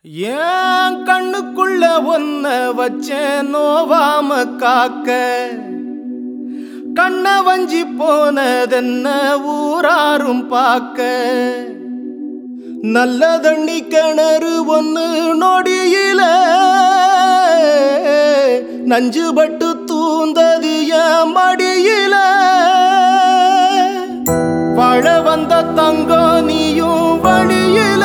ஏன் கண்ணுக்குள்ள ஒன்ன வச்சேன் நோவாம காக்க கண்ண வஞ்சி போனதென்ன ஊராரும் பார்க்க நல்ல தண்ணி கிணறு ஒன்னு நொடியில நஞ்சுபட்டு தூந்தது என் மடியில வாழ வந்த தங்கம் நீயும் வழியில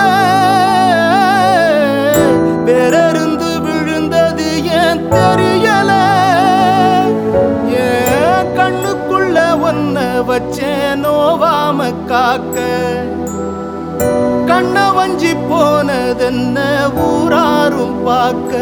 வேறருந்து விழுந்தது ஏன் தெரியல ஏன் கண்ணுக்குள்ள ஒன்ன வச்சேன் நோவாம காக்க கண்ண வஞ்சி போனதென்ன ஊராரும் பார்க்க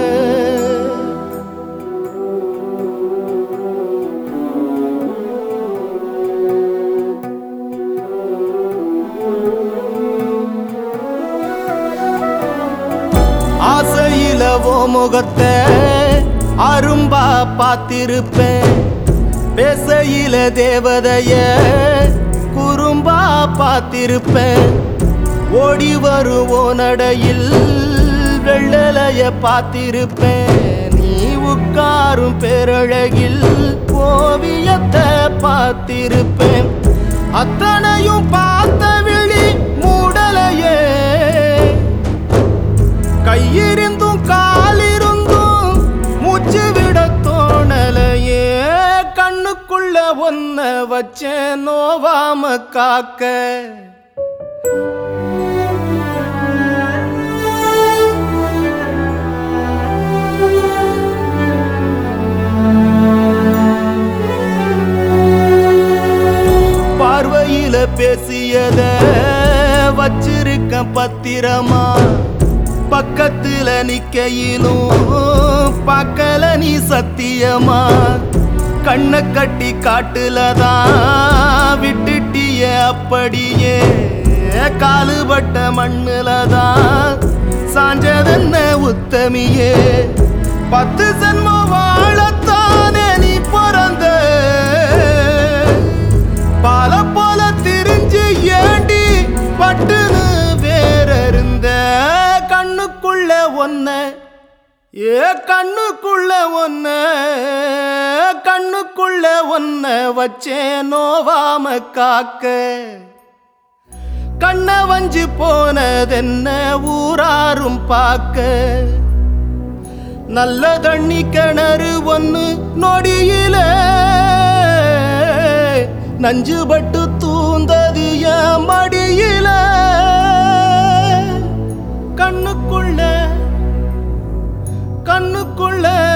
ஆசையில ஓ முகத்தை அரும்பா பார்த்திருப்பேன் பேசையில தேவதைய குறும்பா பார்த்திருப்பேன் ஓடி வருவோ நடையில் வெள்ளலைய பார்த்திருப்பேன் நீ உட்காரும் பேரழகில் ஓவியத்தை பார்த்திருப்பேன் அத்தனையும் பார்த்த விழி மூடலையே கையிருந்தும் காலிருந்தும் மூச்சு விட தோணலையே கண்ணுக்குள்ள ஒன்ன வச்சேன் நோவாம காக்க பார்வையில பேசியத வச்சிருக்க பத்திரமா பக்கத்துல நிக்கையிலும் பார்க்கல நீ சத்தியமா கண்ணை கட்டி காட்டுலதான் விட்டுட்டிய அப்படியே காலுபட்ட மண்ணுலதான் சாஞ்சதென்ன உத்தமியே பத்து ஜென்மம் வாழத்தானே நீ பிறந்த பால போல திரிஞ்சு ஏண்டி பட்டுன்னு வேற இருந்த கண்ணுக்குள்ள ஒன்ன ஏ கண்ணுக்குள்ள ஒன்ன கண்ணுக்குள்ள ஒன்ன வச்சேன் நோவாம காக்க கண்ண வஞ்சு போனதென்ன ஊராரும் பார்க்க நல்ல தண்ணி கிணறு ஒன்னு நொடியில நஞ்சுபட்டு தூந்தது என் மடியில கண்ணுக்குள்ள கண்ணுக்குள்ள